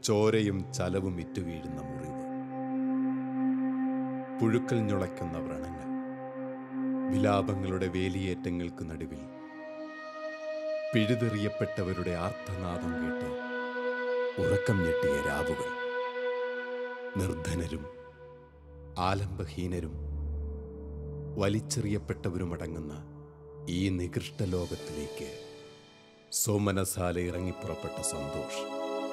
ചോരയും ചലവും ഇറ്റുവീഴുന്ന മുറിവ് പുഴുക്കൾ ഞുളയ്ക്കുന്ന വ്രണങ്ങൾ വിലാപങ്ങളുടെ വേലിയേറ്റങ്ങൾക്ക് നടുവിൽ പിഴുതെറിയപ്പെട്ടവരുടെ ആർത്തനാദം കേട്ട് ഉറക്കം ഞെട്ടിയ രാവുകൾ നിർധനരും ആലംബഹീനരും വലിച്ചെറിയപ്പെട്ടവരുമടങ്ങുന്ന ഈ നികൃഷ്ട ലോകത്തിലേക്ക് സോമനസാല ഇറങ്ങിപ്പുറപ്പെട്ട സന്തോഷ്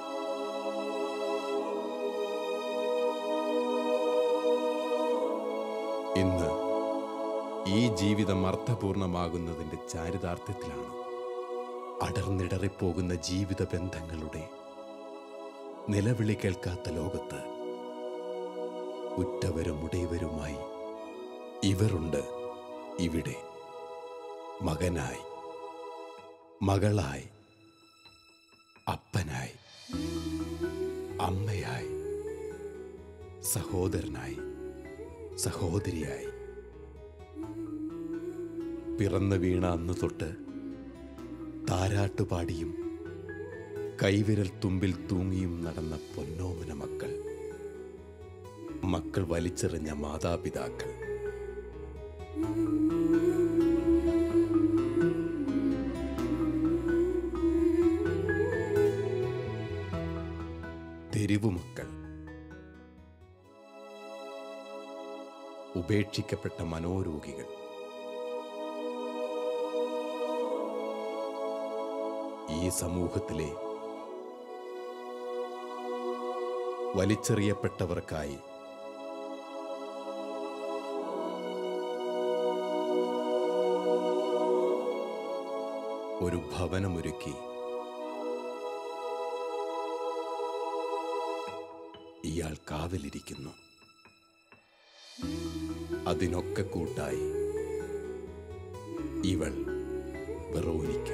ഇന്ന് ഈ ജീവിതം അർത്ഥപൂർണമാകുന്നതിൻ്റെ ചാരിതാർത്ഥ്യത്തിലാണ് അടർന്നിടറിപ്പോകുന്ന ജീവിത ബന്ധങ്ങളുടെ നിലവിളി കേൾക്കാത്ത ലോകത്ത് ഉറ്റവരും ഉടയവരുമായി ഇവരുണ്ട് ഇവിടെ മകനായി മകളായി അപ്പനായി അമ്മയായി സഹോദരനായി സഹോദരിയായി പിറന്നു വീണ അന്ന് തൊട്ട് താരാട്ടുപാടിയും കൈവിരൽ തുമ്പിൽ തൂങ്ങിയും നടന്ന പൊന്നോമന മക്കൾ മക്കൾ വലിച്ചെറിഞ്ഞ മാതാപിതാക്കൾ തെരുവുമക്കൾ ഉപേക്ഷിക്കപ്പെട്ട മനോരോഗികൾ ഈ സമൂഹത്തിലെ വലിച്ചെറിയപ്പെട്ടവർക്കായി ഒരു ഭവനമൊരുക്കി ഇയാൾ കാവലിരിക്കുന്നു അതിനൊക്കെ കൂട്ടായി ഇവൾ വെറോനിക്ക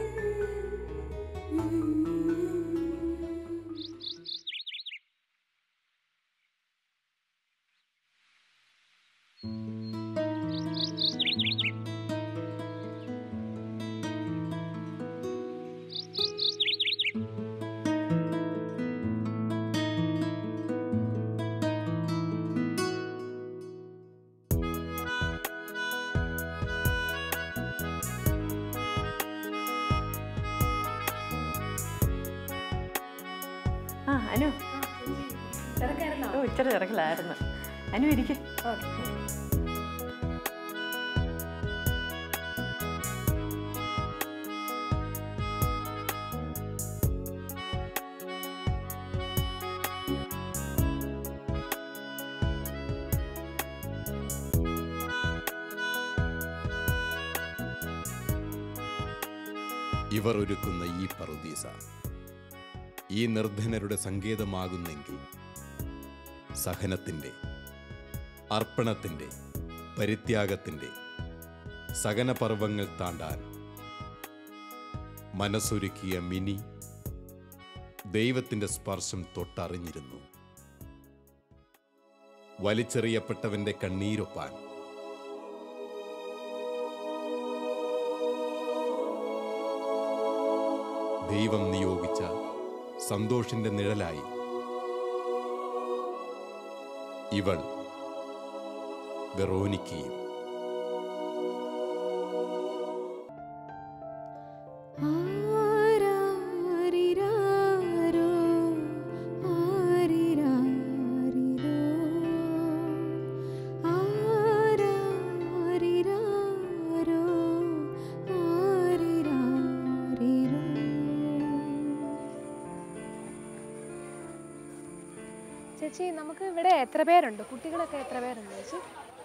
ആ അനു തിരക്കായിരുന്നോ ഓ ഇച്ചിരി തിരക്കിലായിരുന്നു അനു ഇരിക്കെ ഓക്കെ ഇവർ ഒരുക്കുന്ന ഈ പറുദീസ ഈ നിർധനരുടെ സങ്കേതമാകുന്നെങ്കിൽ സഹനത്തിൻ്റെ അർപ്പണത്തിൻ്റെ പരിത്യാഗത്തിൻ്റെ സഹനപർവങ്ങൾ താണ്ടാൻ മനസ്സൊരുക്കിയ മിനി ദൈവത്തിൻ്റെ സ്പർശം തൊട്ടറിഞ്ഞിരുന്നു വലിച്ചെറിയപ്പെട്ടവന്റെ കണ്ണീരൊപ്പാൻ ദൈവം നിയോഗിച്ച സന്തോഷിന്റെ നിഴലായി ഇവൾ വെറോനിക്കയും ആരാരിരാരോ, ആരിരാരിരോ, ആരാരിരാരോ, ആരിരാരിരോ. ചേച്ചി നമുക്ക് ഇവിടെ എത്ര പേരുണ്ട് കുട്ടികളൊക്കെ എത്ര പേരുണ്ട് ചേച്ചി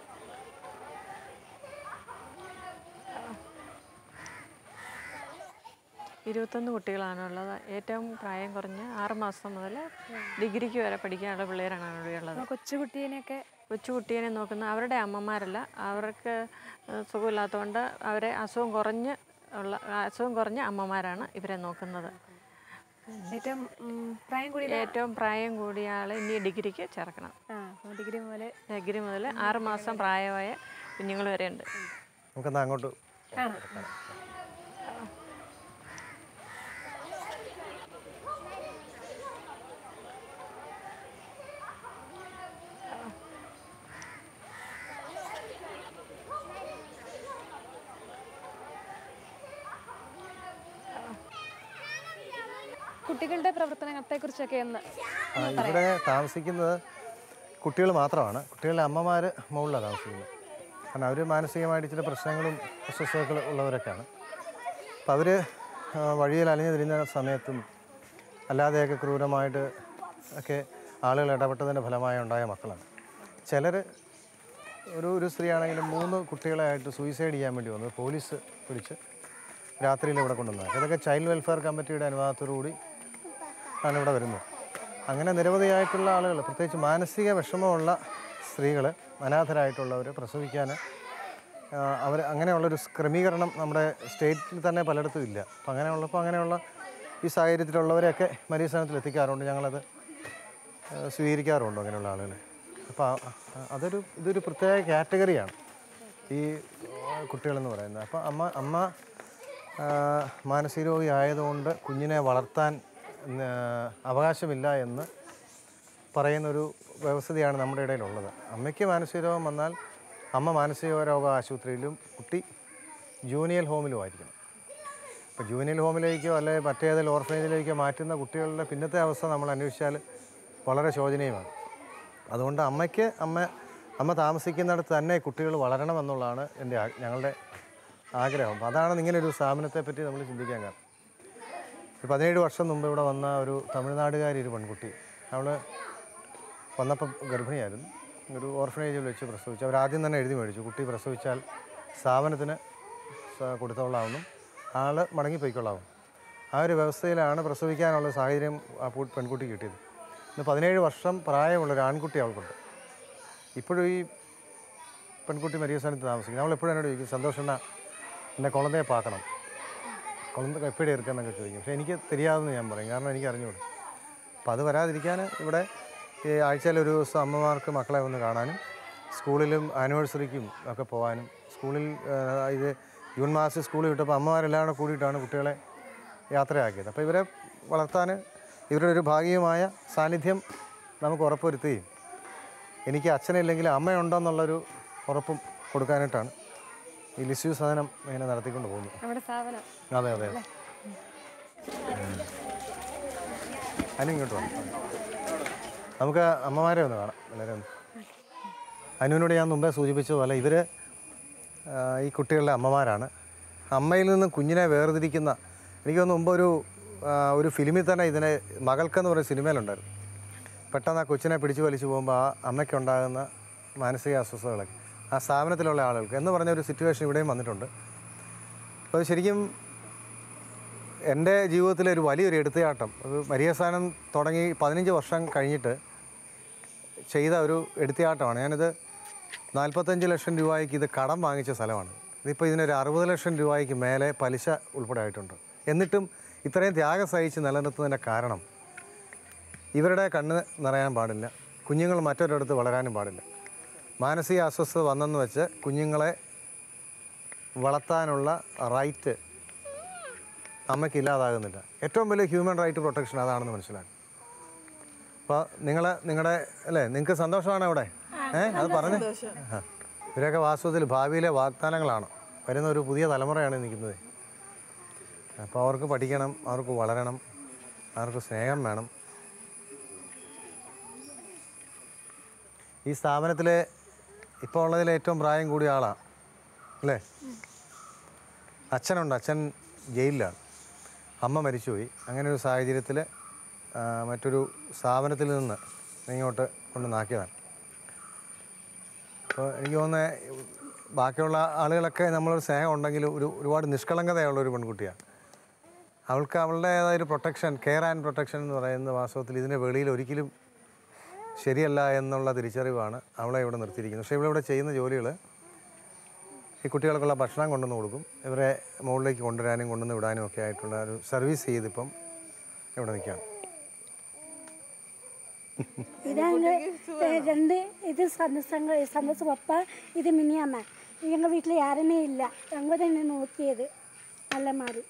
ഇരുപത്തൊന്ന് കുട്ടികളാണുള്ളത് ഏറ്റവും പ്രായം കുറഞ്ഞ് ആറ് മാസം മുതൽ ഡിഗ്രിക്ക് വരെ പഠിക്കാനുള്ള പിള്ളേരാണ് ഇവിടെ ഉള്ളത് അപ്പോൾ കൊച്ചുകുട്ടീനെയൊക്കെ കൊച്ചുകുട്ടീനെ നോക്കുന്ന അവരുടെ അമ്മമാരല്ല അവർക്ക് ഏഹ്, സുഖമില്ലാത്തതുകൊണ്ട് അവരെ അസുഖം കുറഞ്ഞ് ഉള്ള അസുഖം കുറഞ്ഞ അമ്മമാരാണ് ഇവരെ നോക്കുന്നത് ഏറ്റവും ഉം, പ്രായം കൂടി ഏറ്റവും പ്രായം കൂടിയ ആൾ ഇനി ഡിഗ്രിക്ക് ചേർക്കണം ആ അപ്പോൾ ഡിഗ്രി മുതൽ ഡിഗ്രി മുതൽ ആറ് മാസം പ്രായമായ കുഞ്ഞുങ്ങൾ വരെ ഉണ്ട് നമുക്കെന്നാ അങ്ങോട്ട് കാണാം കുട്ടികളുടെ പ്രവർത്തനത്തെക്കുറിച്ചൊക്കെ ഒന്ന് ആ, ഇവിടെ താമസിക്കുന്നത് കുട്ടികൾ മാത്രമാണ് കുട്ടികളുടെ അമ്മമാർ മുകളിലാണ് താമസിക്കുന്നത് കാരണം അവർ മാനസികമായിട്ട് ചില പ്രശ്നങ്ങളും അസ്വസ്ഥതകൾ ഉള്ളവരൊക്കെയാണ് അപ്പോൾ അവർ വഴിയിൽ അലഞ്ഞു തിരിഞ്ഞ സമയത്തും അല്ലാതെയൊക്കെ ക്രൂരമായിട്ട് ഒക്കെ ആളുകൾ ഇടപെട്ടതിൻ്റെ ഫലമായി ഉണ്ടായ മക്കളാണ് ചിലർ ഒരു ഒരു സ്ത്രീയാണെങ്കിലും മൂന്ന് കുട്ടികളെ ആയിട്ട് സൂയിസൈഡ് ചെയ്യാൻ വേണ്ടി വന്നത് പോലീസ് പിടിച്ച് രാത്രിയിൽ ഇവിടെ കൊണ്ടുവന്നത് ഇതൊക്കെ ചൈൽഡ് വെൽഫെയർ കമ്മിറ്റിയുടെ അനുവാദത്തോടുകൂടി ആണ് ഇവിടെ വരുന്നത് അങ്ങനെ നിരവധിയായിട്ടുള്ള ആളുകൾ പ്രത്യേകിച്ച് മാനസിക വിഷമമുള്ള സ്ത്രീകൾ അനാഥരായിട്ടുള്ളവർ പ്രസവിക്കാൻ അവർ അങ്ങനെയുള്ളൊരു ക്രമീകരണം നമ്മുടെ സ്റ്റേറ്റിൽ തന്നെ പലയിടത്തും ഇല്ല അപ്പം അങ്ങനെയുള്ളപ്പോൾ അങ്ങനെയുള്ള ഈ സാഹചര്യത്തിലുള്ളവരെയൊക്കെ മരീസ്ഥാനത്തിൽ എത്തിക്കാറുണ്ട് ഞങ്ങളത് ആ, സ്വീകരിക്കാറുണ്ട് അങ്ങനെയുള്ള ആളുകളെ അപ്പോൾ അതൊരു ഇതൊരു പ്രത്യേക കാറ്റഗറിയാണ് ഈ ആ, കുട്ടികളെന്ന് പറയുന്നത് അപ്പോൾ അമ്മ അമ്മ ആ, മാനസിക രോഗി ആയതുകൊണ്ട് കുഞ്ഞിനെ വളർത്താൻ ആ, അവകാശമില്ല എന്ന് പറയുന്നൊരു വ്യവസ്ഥയാണ് നമ്മുടെ ഇടയിലുള്ളത് അമ്മയ്ക്ക് മാനസിക രോഗം വന്നാൽ അമ്മ മാനസിക രോഗ ആശുപത്രിയിലും കുട്ടി ജൂനിയൽ ഹോമിലും ആയിരിക്കണം ഇപ്പോൾ ജൂനിയൽ ഹോമിലേക്കോ അല്ലെങ്കിൽ മറ്റേതെങ്കിലും ഓർഫനേജിലേക്കോ മാറ്റുന്ന കുട്ടികളുടെ പിന്നത്തെ അവസ്ഥ നമ്മൾ അന്വേഷിച്ചാൽ വളരെ ശോചനീയമാണ് അതുകൊണ്ട് അമ്മയ്ക്ക് അമ്മ അമ്മ താമസിക്കുന്നിടത്ത് തന്നെ കുട്ടികൾ വളരണമെന്നുള്ളതാണ് എൻ്റെ ആ- ഞങ്ങളുടെ ആഗ്രഹം അപ്പോൾ അതാണ് ഇങ്ങനെ ഒരു സ്ഥാപനത്തെ പറ്റി നമ്മൾ ചിന്തിക്കാൻ കാരണം ഒരു പതിനേഴ് വർഷം മുമ്പ് ഇവിടെ വന്ന ഒരു തമിഴ്നാടുകാരി ഒരു പെൺകുട്ടി അവൾ വന്നപ്പം ഗർഭിണിയായിരുന്നു ഒരു ഓർഫനേജിൽ വെച്ച് പ്രസവിച്ചു അവർ ആദ്യം തന്നെ എഴുതി മേടിച്ചു കുട്ടി പ്രസവിച്ചാൽ സ്ഥാപനത്തിന് സ- കൊടുത്തോളാമെന്നും ആൾ മടങ്ങിപ്പോയിക്കൊള്ളാവും ആ ഒരു വ്യവസ്ഥയിലാണ് പ്രസവിക്കാനുള്ള സാഹചര്യം ആ പു- പെൺകുട്ടി കിട്ടിയത് ഇന്ന് പതിനേഴ് വർഷം പ്രായമുള്ള ഒരു ആൺകുട്ടി അവൾക്കുണ്ട് ഇപ്പോഴും ഈ പെൺകുട്ടി മരിയസ്ഥാനത്ത് താമസിക്കുന്നത് അവൾ എപ്പോഴും എന്നോട് ചോദിക്കും സന്തോഷണ്ണ എന്നെ കുളന്തയെ പാക്കണം കുളന്ത എപ്പോഴും ഇരിക്കുന്നൊക്കെ ചോദിക്കും പക്ഷേ എനിക്ക് தெரியாതെന്ന് ഞാൻ പറയും കാരണം എനിക്ക് അറിഞ്ഞുകൂടും അപ്പോൾ അത് വരാതിരിക്കാൻ ഇവിടെ ഈ ആഴ്ചയിൽ ഒരു ദിവസം അമ്മമാർക്ക് മക്കളെ വന്ന് കാണാനും സ്കൂളിലും ആനിവേഴ്സറിക്കും ഒക്കെ പോകാനും സ്കൂളിൽ ആ, ഇത് ജൂൺ മാസം സ്കൂളിൽ വിട്ടപ്പോൾ അമ്മമാരെല്ലാം കൂടെ കൂടിയിട്ടാണ് കുട്ടികളെ യാത്രയാക്കിയത് അപ്പോൾ ഇവരെ വളർത്താൻ ഇവരുടെ ഒരു ഭാഗികമായ സാന്നിധ്യം നമുക്ക് ഉറപ്പുവരുത്തുകയും എനിക്ക് അച്ഛനില്ലെങ്കിൽ അമ്മയുണ്ടെന്നുള്ളൊരു ഉറപ്പും കൊടുക്കാനായിട്ടാണ് ഈ ലിസ്യു സദനം ഇങ്ങനെ നടത്തിക്കൊണ്ട് പോകുന്നത് നമ്മുടെ സ്ഥാപനം അതെ അതെ അതെ അനു ഇങ്ങോട്ട് വന്നു നമുക്ക് അമ്മമാരെ ഒന്ന് കാണാം വളരെ ഒന്ന് അനുവിനോട് ഞാൻ മുമ്പേ സൂചിപ്പിച്ചതുപോലെ ഇവർ ഈ കുട്ടികളുടെ അമ്മമാരാണ് അമ്മയിൽ നിന്ന് കുഞ്ഞിനെ വേർതിരിക്കുന്ന എനിക്ക് തോന്നുന്നു മുമ്പ് ഒരു ആ, ഒരു ഫിലിമിൽ തന്നെ ഇതിനെ മകൾക്കെന്ന് പറയുന്ന സിനിമയിലുണ്ടായിരുന്നു പെട്ടെന്ന് ആ കൊച്ചിനെ പിടിച്ചു വലിച്ചു പോകുമ്പോൾ ആ അമ്മയ്ക്കുണ്ടാകുന്ന മാനസിക അസ്വസ്ഥതകളൊക്കെ ആ സ്ഥാപനത്തിലുള്ള ആളുകൾക്ക് എന്ന് പറഞ്ഞ ഒരു സിറ്റുവേഷൻ ഇവിടെയും വന്നിട്ടുണ്ട് അപ്പോൾ ശരിക്കും എൻ്റെ ജീവിതത്തിലെ ഒരു വലിയൊരു എടുത്തുചാട്ടം ഒരു മരിയസ്ഥാനം തുടങ്ങി പതിനഞ്ച് വർഷം കഴിഞ്ഞിട്ട് ചെയ്ത ഒരു എടുത്തുചാട്ടമാണ് ഞാനിത് നാൽപ്പത്തഞ്ച് ലക്ഷം രൂപയ്ക്ക് ഇത് കടം വാങ്ങിച്ച സ്ഥലമാണ് ഇതിപ്പോൾ ഇതിനൊരു അറുപത് ലക്ഷം രൂപയ്ക്ക് മേലെ പലിശ ഉൾപ്പെടെ ആയിട്ടുണ്ട് എന്നിട്ടും ഇത്രയും ത്യാഗം സഹിച്ച് നിലനിർത്തുന്നതിൻ്റെ കാരണം ഇവരുടെ കണ്ണ് നിറയാൻ പാടില്ല കുഞ്ഞുങ്ങൾ മറ്റൊരിടത്ത് വളരാനും പാടില്ല മാനസിക അസ്വസ്ഥത വന്നെന്ന് വെച്ച് കുഞ്ഞുങ്ങളെ വളർത്താനുള്ള റൈറ്റ് അമ്മയ്ക്ക് ഇല്ലാതാകുന്നില്ല ഏറ്റവും വലിയ ഹ്യൂമൻ റൈറ്റ് പ്രൊട്ടക്ഷൻ അതാണെന്ന് മനസ്സിലാക്കും അപ്പോൾ നിങ്ങൾ നിങ്ങളുടെ അല്ലേ നിങ്ങൾക്ക് സന്തോഷമാണ് അവിടെ ഏ അത് പറഞ്ഞു ആ. ഇവരൊക്കെ വാസ്തവത്തിൽ ഭാവിയിലെ വാഗ്ദാനങ്ങളാണ് വരുന്ന ഒരു പുതിയ തലമുറയാണ് നിൽക്കുന്നത് അപ്പോൾ അവർക്ക് പഠിക്കണം അവർക്ക് വളരണം അവർക്ക് സ്നേഹം വേണം ഈ സ്ഥാപനത്തിൽ ഇപ്പോൾ ഉള്ളതിൽ ഏറ്റവും പ്രായം കൂടിയ ആളാണ് അല്ലേ അച്ഛനുണ്ട് അച്ഛൻ ജയിലിലാണ് അമ്മ മരിച്ചുപോയി അങ്ങനെ ഒരു സാഹചര്യത്തിൽ മറ്റൊരു സ്ഥാപനത്തിൽ നിന്ന് ഇങ്ങോട്ട് കൊണ്ടുവന്നാക്കിയതാണ് അപ്പോൾ എനിക്ക് തോന്നുന്നത് ബാക്കിയുള്ള ആളുകളൊക്കെ നമ്മളൊരു സ്നേഹം ഉണ്ടെങ്കിലും ഒരു ഒരുപാട് നിഷ്കളങ്കതയുള്ള ഒരു പെൺകുട്ടിയാണ് അവൾക്ക് അവളുടേതായ ഒരു പ്രൊട്ടക്ഷൻ കെയർ ആൻഡ് പ്രൊട്ടക്ഷൻ എന്ന് പറയുന്ന വാസ്തവത്തിൽ ഇതിൻ്റെ വെളിയിൽ ഒരിക്കലും ശരിയല്ല എന്നുള്ള തിരിച്ചറിവാണ് അവളെ ഇവിടെ നിർത്തിയിരിക്കുന്നത് പക്ഷേ ഇവിടെ ചെയ്യുന്ന ജോലികൾ ഈ കുട്ടികൾക്കുള്ള ഭക്ഷണം കൊണ്ടുവന്ന് കൊടുക്കും ഇവരെ മുകളിലേക്ക് കൊണ്ടുവരാനും കൊണ്ടുവന്ന് വിടാനും ഒക്കെ ആയിട്ടുള്ള ഒരു സർവീസ് ചെയ്തിപ്പം ഇവിടെ നിൽക്കുകയാണ് இதாங்க ரெண்டு இது சந்தோஷங்க சந்தோஷம் பப்பா இது மினியாம எங்கள் வீட்டில் யாருமே இல்லை அவங்க தான் என்ன ஊற்றியது நல்ல மாதிரி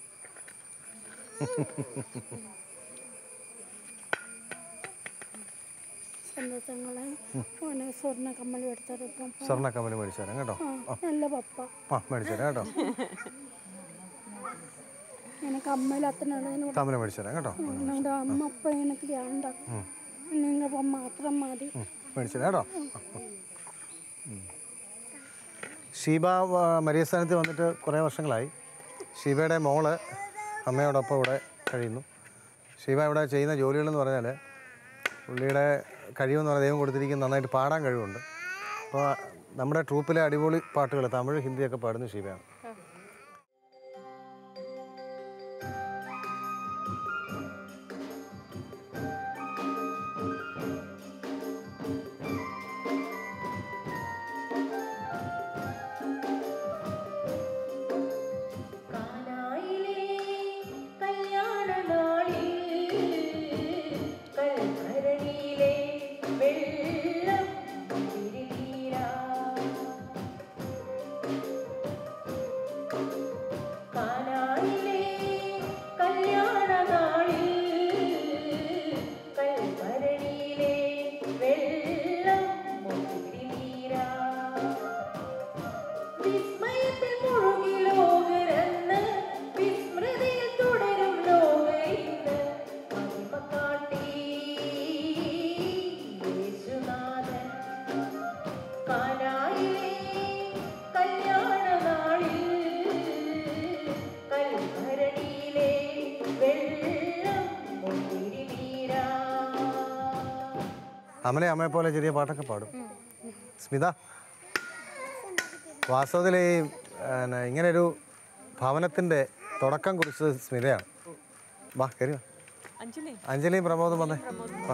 സന്തോഷങ്ങളെ ഓനെ സ്വർണ്ണ കമ്മൽ എടുത്തിരിക്കും സ്വർണ്ണ കമ്മൽ മേടിച്ചു തരാം കേട്ടോ നല്ല പപ്പ ആ മേടിച്ചു തരാം കേട്ടോ எனக்கு அம்மையில் அத்தனை அளவு തമ്മിൽ മേടിച്ചു തരാം കേട്ടോ என்னோட அம்மா அப்பா எனக்கு வேண்டாம் நீங்கள் அப்பா மாத்திரம் மாதிரி മേടിച്ചു തരാം കേട്ടോ ഉം. ഷീബ ആ, മരിയസ്ഥാനത്ത് വന്നിട്ട് കുറേ വർഷങ്ങളായി ഷീബയുടെ മോള് അമ്മയോടൊപ്പം ഇവിടെ കഴിയുന്നു ഷീബ ഇവിടെ ചെയ്യുന്ന ജോലികളെന്ന് പറഞ്ഞാൽ പുള്ളിയുടെ കഴിവെന്ന് പറഞ്ഞാൽ ദൈവം കൊടുത്തിരിക്കുന്ന നന്നായിട്ട് പാടാൻ കഴിവുണ്ട് അപ്പോൾ നമ്മുടെ ട്രൂപ്പിലെ അടിപൊളി പാട്ടുകൾ തമിഴ് ഹിന്ദിയൊക്കെ പാടുന്ന ഷീബയാണ് കാനായിലെ കല്യാണനാളിൽ കൽഭരണിയിലെ വെള്ളം തിരിനീരാ കാനായിലെ കല്യാണനാളിൽ കൽഭരണിയിലെ വെള്ളം തിരിനീരാ വിസ്മയത്തിൽ മുഴുകി ലോകരന്ന് വിസ്മൃതിയിൽ തുടരും ലോക ഇന്ന് മഹിമ കാട്ടി യേശുനാഥൻ കാനായിലെ കല്യാണ നാളിൽ കൽഭരണിയിലെ വെള്ളം ഒത്തിരി നീരാ അമലെ അമ്മയെ പോലെ ചെറിയ പാട്ടൊക്കെ പാടും സ്മിത വാസ്തവത്തിൽ ഈ പിന്നെ ഇങ്ങനൊരു ഭവനത്തിൻ്റെ തുടക്കം കുറിച്ചത് സ്മിതയാണ് വാ കയറി വാ അഞ്ജലിയും പ്രമോദും വന്നേ വാ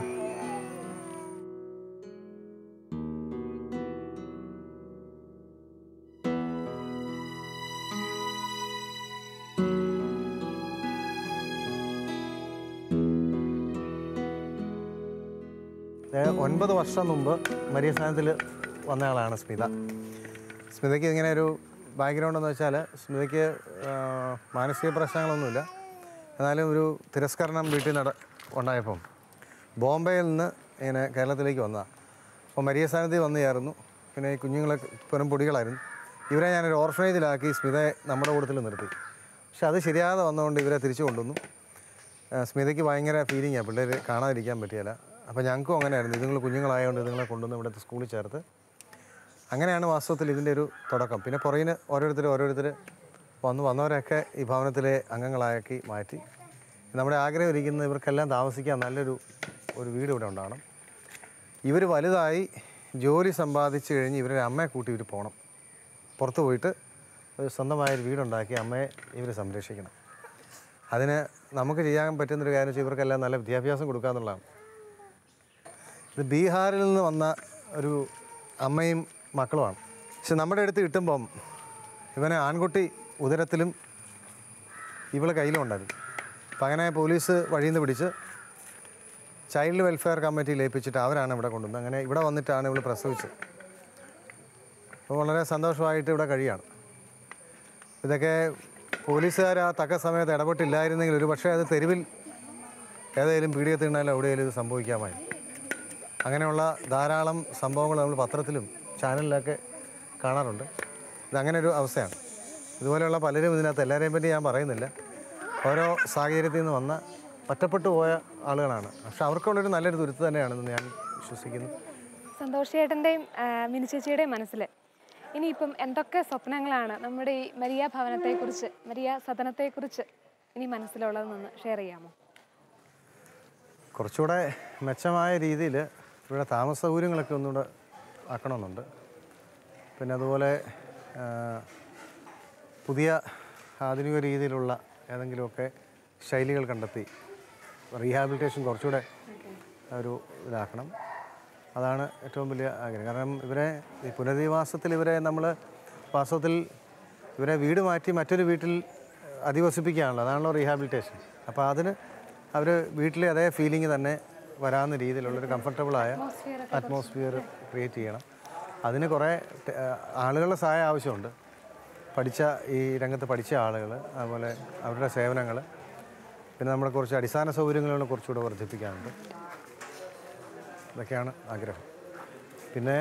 ഏ, ഒൻപത് വർഷം മുമ്പ് മരിയ സ്ഥാനത്തിൽ വന്ന ആളാണ് സ്മിത സ്മിതയ്ക്ക് ഇങ്ങനെ ഒരു ബാക്ക്ഗ്രൗണ്ട് എന്ന് വെച്ചാൽ സ്മിതയ്ക്ക് ആ, മാനസിക പ്രശ്നങ്ങളൊന്നുമില്ല എന്നാലും ഒരു തിരസ്കരണം വീട്ടിൽ നട ഉണ്ടായപ്പം ബോംബെയിൽ നിന്ന് ഇങ്ങനെ കേരളത്തിലേക്ക് വന്നതാണ് അപ്പോൾ മരിയ സ്ഥാനത്തിൽ വന്നു ചേർന്നു പിന്നെ ഈ കുഞ്ഞുങ്ങളൊക്കെ വെറും പൊടികളായിരുന്നു ഇവരെ ഞാനൊരു ഓർഫനേജിലാക്കി സ്മിതയെ നമ്മുടെ കൂട്ടത്തിൽ നിർത്തി പക്ഷെ അത് ശരിയാതെ വന്നതുകൊണ്ട് ഇവരെ തിരിച്ചു കൊണ്ടുവന്നു ആ, സ്മിതയ്ക്ക് ഭയങ്കര ഫീലിംഗാണ് പിള്ളേർ കാണാതിരിക്കാൻ പറ്റിയല്ല അപ്പോൾ ഞങ്ങൾക്കും അങ്ങനെയായിരുന്നു ഇതുങ്ങൾ കുഞ്ഞുങ്ങളായതുകൊണ്ട് ഇതുങ്ങളെ കൊണ്ടുവന്ന് ഇവിടുത്തെ സ്കൂളിൽ ചേർത്ത് അങ്ങനെയാണ് വാസ്തവത്തിൽ ഇതിൻ്റെ ഒരു തുടക്കം പിന്നെ പുറകിന് ഓരോരുത്തർ ഓരോരുത്തർ വന്നു വന്നവരൊക്കെ ഈ ഭവനത്തിലെ അംഗങ്ങളാക്കി മാറ്റി നമ്മുടെ ആഗ്രഹം ഇരിക്കുന്ന ഇവർക്കെല്ലാം താമസിക്കാൻ നല്ലൊരു ഒരു വീട് ഇവിടെ ഉണ്ടാകണം ഇവർ വലുതായി ജോലി സമ്പാദിച്ചു കഴിഞ്ഞ് ഇവരുടെ അമ്മയെ കൂട്ടി ഇവർ പോകണം പുറത്ത് പോയിട്ട് ഒരു സ്വന്തമായൊരു വീടുണ്ടാക്കി അമ്മയെ ഇവർ സംരക്ഷിക്കണം അതിന് നമുക്ക് ചെയ്യാൻ പറ്റുന്നൊരു കാര്യം വെച്ചാൽ ഇവർക്കെല്ലാം നല്ല വിദ്യാഭ്യാസം കൊടുക്കുക എന്നുള്ളതാണ് ഇത് ബീഹാറിൽ നിന്ന് വന്ന ഒരു അമ്മയും മക്കളുമാണ് പക്ഷെ നമ്മുടെ അടുത്ത് കിട്ടുമ്പം ഇവനെ ആൺകുട്ടി ഉദരത്തിലും ഇവള് കയ്യിലും ഉണ്ടായിരുന്നു അപ്പം അങ്ങനെ പോലീസ് വഴിയിൽ നിന്ന് പിടിച്ച് ചൈൽഡ് വെൽഫെയർ കമ്മിറ്റിയിൽ ഏൽപ്പിച്ചിട്ട് അവരാണ് ഇവിടെ കൊണ്ടുവന്നത് അങ്ങനെ ഇവിടെ വന്നിട്ടാണ് ഇവൾ പ്രസവിച്ചത് അപ്പോൾ വളരെ സന്തോഷമായിട്ട് ഇവിടെ കഴിയാണ് ഇതൊക്കെ പോലീസുകാർ ആ തക്ക സമയത്ത് ഇടപെട്ടില്ലായിരുന്നെങ്കിൽ ഒരു പക്ഷേ അത് തെരുവിൽ ഏതെങ്കിലും പീഡികത്തിനാലും എവിടെയെങ്കിലും ഇത് സംഭവിക്കാമായിരുന്നു അങ്ങനെയുള്ള ധാരാളം സംഭവങ്ങൾ നമ്മൾ പത്രത്തിലും ചാനലിലൊക്കെ കാണാറുണ്ട് ഇതങ്ങനെ ഒരു അവസ്ഥയാണ് ഇതുപോലെയുള്ള പലരും ഇതിനകത്ത് എല്ലാവരെയും പറ്റി ഞാൻ പറയുന്നില്ല ഓരോ സാഹചര്യത്തിൽ നിന്ന് വന്ന ഒറ്റപ്പെട്ടു പോയ ആളുകളാണ് പക്ഷെ അവർക്കുള്ളൊരു നല്ലൊരു തുരുത്ത് തന്നെയാണെന്ന് ഞാൻ വിശ്വസിക്കുന്നു സന്തോഷ് ചേട്ടൻ്റെയും മിനി ചേച്ചിയുടെയും മനസ്സിൽ ഇനിയിപ്പം എന്തൊക്കെ സ്വപ്നങ്ങളാണ് നമ്മുടെ ഈ മരിയ ഭവനത്തെക്കുറിച്ച് മരിയ സദനത്തെക്കുറിച്ച് ഇനി മനസ്സിലുള്ളതെന്നൊന്ന് ഷെയർ ചെയ്യാമോ കുറച്ചുകൂടെ മെച്ചമായ രീതിയിൽ ഇവിടെ താമസ സൗകര്യങ്ങളൊക്കെ ഒന്നുകൂടെ ആക്കണമെന്നുണ്ട് പിന്നെ അതുപോലെ ആ, പുതിയ ആധുനിക രീതിയിലുള്ള ഏതെങ്കിലുമൊക്കെ ശൈലികൾ കണ്ടെത്തി റീഹാബിലിറ്റേഷൻ കുറച്ചുകൂടെ ഒരു ഇതാക്കണം അതാണ് ഏറ്റവും വലിയ ആഗ്രഹം കാരണം ഇവരെ ഈ പുനരധിവാസത്തിൽ ഇവരെ നമ്മൾ വാസ്തവത്തിൽ ഇവരെ വീട് മാറ്റി മറ്റൊരു വീട്ടിൽ അധിവസിപ്പിക്കുകയാണല്ലോ അതാണല്ലോ റീഹാബിലിറ്റേഷൻ അപ്പോൾ അതിന് അവർ വീട്ടിലെ അതേ ഫീലിംഗ് തന്നെ വരാവുന്ന രീതിയിലുള്ളൊരു കംഫർട്ടബിളായ അറ്റ്മോസ്ഫിയർ ക്രിയേറ്റ് ചെയ്യണം അതിന് കുറേ ടെ- ആളുകളുടെ സഹായം ആവശ്യമുണ്ട് പഠിച്ച ഈ രംഗത്ത് പഠിച്ച ആളുകൾ അതുപോലെ അവരുടെ സേവനങ്ങൾ പിന്നെ നമ്മുടെ കുറച്ച് അടിസ്ഥാന സൗകര്യങ്ങൾ കുറച്ചുകൂടെ വർദ്ധിപ്പിക്കാനുണ്ട് ഇതൊക്കെയാണ് ആഗ്രഹം പിന്നെ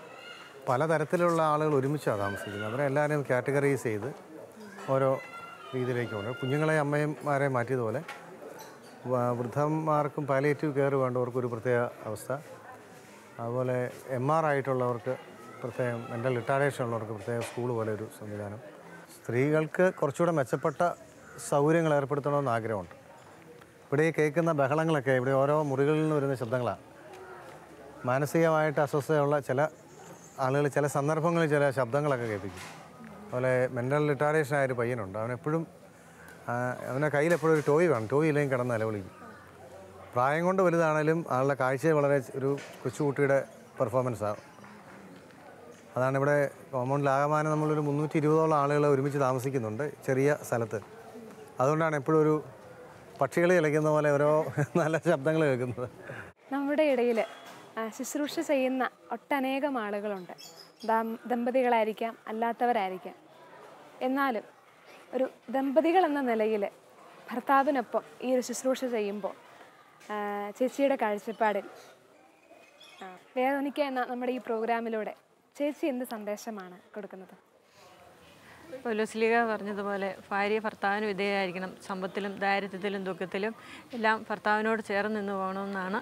പലതരത്തിലുള്ള ആളുകൾ ഒരുമിച്ചാണ് താമസിക്കുന്നത് അവരെ എല്ലാവരെയും കാറ്റഗറൈസ് ചെയ്ത് ഓരോ രീതിയിലേക്ക് കൊണ്ട് കുഞ്ഞുങ്ങളെ അമ്മയന്മാരെ മാറ്റിയതുപോലെ വ- വൃദ്ധന്മാർക്കും പാലിയേറ്റീവ് കെയർ വേണ്ടവർക്ക് ഒരു പ്രത്യേക അവസ്ഥ അതുപോലെ എം ആർ ആയിട്ടുള്ളവർക്ക് പ്രത്യേകം മെൻ്റൽ റിട്ടാർഡേഷൻ ഉള്ളവർക്ക് പ്രത്യേക സ്കൂൾ പോലെ ഒരു സംവിധാനം സ്ത്രീകൾക്ക് കുറച്ചുകൂടെ മെച്ചപ്പെട്ട സൗകര്യങ്ങൾ ഏർപ്പെടുത്തണമെന്ന് ആഗ്രഹമുണ്ട് ഇവിടെ ഈ കേൾക്കുന്ന ബഹളങ്ങളൊക്കെ ഇവിടെ ഓരോ മുറികളിൽ നിന്ന് വരുന്ന ശബ്ദങ്ങളാണ് മാനസികമായിട്ട് അസ്വസ്ഥതയുള്ള ചില ആളുകൾ ചില സന്ദർഭങ്ങളിൽ ചില ശബ്ദങ്ങളൊക്കെ കേൾപ്പിക്കും അതുപോലെ മെൻ്റൽ റിട്ടാർഡേഷൻ ആയൊരു പയ്യനുണ്ട് അവനെപ്പോഴും ആ, അവൻ്റെ കയ്യിൽ എപ്പോഴും ഒരു ടോയ് വേണം ടോയ് ഇല്ലെങ്കിൽ കിടന്ന് നിലവിളിക്കും പ്രായം കൊണ്ട് വലുതാണേലും ആളുടെ കാഴ്ച വളരെ ഒരു കൊച്ചുകുട്ടിയുടെ പെർഫോമൻസാണ് അതാണ് ഇവിടെ കോമ്പൗണ്ടിലാകമാനം നമ്മളൊരു മുന്നൂറ്റി ഇരുപതോളം ആളുകൾ ഒരുമിച്ച് താമസിക്കുന്നുണ്ട് ചെറിയ സ്ഥലത്ത് അതുകൊണ്ടാണ് എപ്പോഴും ഒരു പക്ഷികൾ കളിക്കുന്ന പോലെ ഓരോ നല്ല ശബ്ദങ്ങൾ കേൾക്കുന്നത് നമ്മുടെ ഇടയിൽ ശുശ്രൂഷ ചെയ്യുന്ന ഒട്ടനേകം ആളുകളുണ്ട് ദാം- ദമ്പതികളായിരിക്കാം അല്ലാത്തവരായിരിക്കാം എന്നാലും ഒരു ദമ്പതികൾ എന്ന നിലയിൽ ഭർത്താവിനൊപ്പം ഈ ഒരു ശുശ്രൂഷ ചെയ്യുമ്പോൾ ആ, ചേച്ചിയുടെ കാഴ്ചപ്പാടിൽ ആ, വേദനിക്ക എന്ന നമ്മുടെ ഈ പ്രോഗ്രാമിലൂടെ ചേച്ചി എന്ത് സന്ദേശമാണ് കൊടുക്കുന്നത് പൗലോസ്ലിക പറഞ്ഞതുപോലെ ഭാര്യ ഭർത്താവിന് വിധേയമായിരിക്കണം സമ്പത്തിലും ദാരിദ്ര്യത്തിലും ദുഃഖത്തിലും എല്ലാം ഭർത്താവിനോട് ചേർന്ന് നിന്ന് പോകണമെന്നാണ്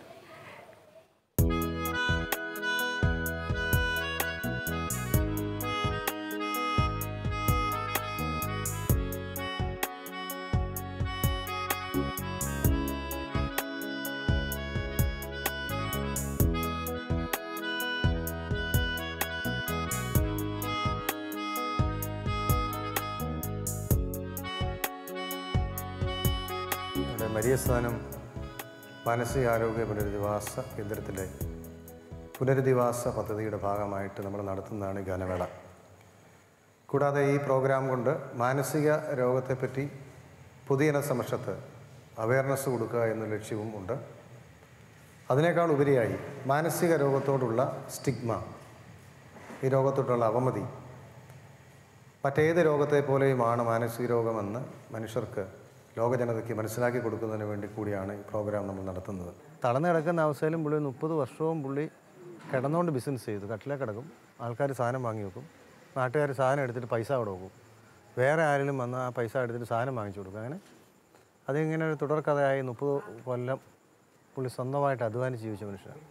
ഇവിടെ മരിയസ്ഥാനം മാനസികാരോഗ്യ പുനരധിവാസ കേന്ദ്രത്തിലെ പുനരധിവാസ പദ്ധതിയുടെ ഭാഗമായിട്ട് നമ്മൾ നടത്തുന്നതാണ് ഈ ഗാനമേള കൂടാതെ ഈ പ്രോഗ്രാം കൊണ്ട് മാനസിക രോഗത്തെപ്പറ്റി പൊതുജന സമക്ഷത്ത് അവയർനെസ് കൊടുക്കുക എന്ന ലക്ഷ്യവും ഉണ്ട് അതിനേക്കാൾ ഉപരിയായി മാനസിക രോഗത്തോടുള്ള സ്റ്റിഗ്മ ഈ രോഗത്തോടുള്ള അവമതി മറ്റേത് രോഗത്തെ പോലെയുമാണ് മാനസിക രോഗമെന്ന് മനുഷ്യർക്ക് ലോകജനതയ്ക്ക് മനസ്സിലാക്കി കൊടുക്കുന്നതിന് വേണ്ടി കൂടിയാണ് ഈ പ്രോഗ്രാം നമ്മൾ നടത്തുന്നത് തളർന്നു കിടക്കുന്ന അവസ്ഥയിലും പുള്ളി മുപ്പത് വർഷവും പുള്ളി കിടന്നുകൊണ്ട് ബിസിനസ് ചെയ്തു കട്ടിലേ കിടക്കും ആൾക്കാർ സാധനം വാങ്ങി വെക്കും നാട്ടുകാർ സാധനം എടുത്തിട്ട് പൈസ അവിടെ വെക്കും വേറെ ആരെങ്കിലും വന്ന് ആ പൈസ എടുത്തിട്ട് സാധനം വാങ്ങിച്ചു കൊടുക്കും അങ്ങനെ അതിങ്ങനെ ഒരു തുടർക്കഥയായി മുപ്പത് കൊല്ലം പുള്ളി സ്വന്തമായിട്ട് അധ്വാനിച്ച് ജീവിച്ച മനുഷ്യനാണ്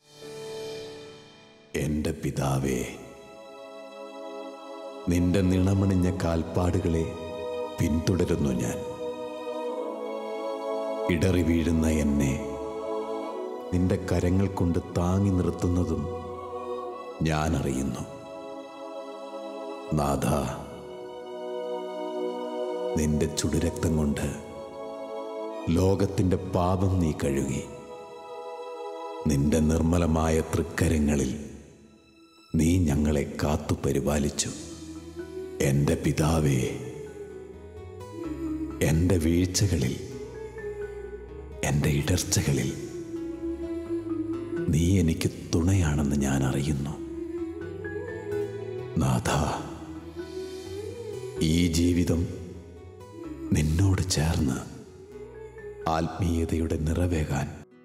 എൻ്റെ പിതാവേ നിന്റെ നിണമണിഞ്ഞ കാൽപ്പാടുകളെ പിന്തുടരുന്നു ഞാൻ ഇടറി വീഴുന്ന എന്നെ നിന്റെ കരങ്ങൾ കൊണ്ട് താങ്ങി നിർത്തുന്നതും ഞാൻ അറിയുന്നു നാഥ നിന്റെ ചുടുരക്തം കൊണ്ട് ലോകത്തിൻ്റെ പാപം നീ കഴുകി നിന്റെ നിർമ്മലമായ തൃക്കരങ്ങളിൽ നീ ഞങ്ങളെ കാത്തു പരിപാലിച്ചു എൻ്റെ പിതാവേ എൻ്റെ വീഴ്ചകളിൽ എൻ്റെ ഇടർച്ചകളിൽ നീ എനിക്ക് തുണയാണെന്ന് ഞാൻ അറിയുന്നു നാഥ ഈ ജീവിതം നിന്നോട് ചേർന്ന് ആത്മീയതയുടെ നിറവേകാൻ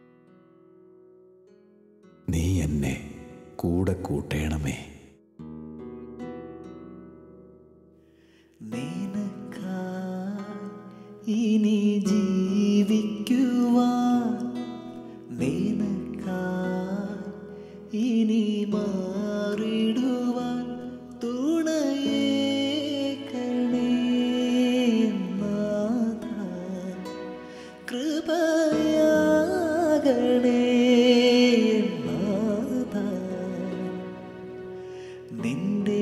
നീ എന്നെ കൂടെ കൂട്ടേണമേ നിനക്കായി ഇനി ജീവിക്കുവാൻ നിനക്കായി ഇനി മാറിടുവാൻ തുണയേക്കണേ നാഥ കൃപയാകണേ നാഥ നിന്റെ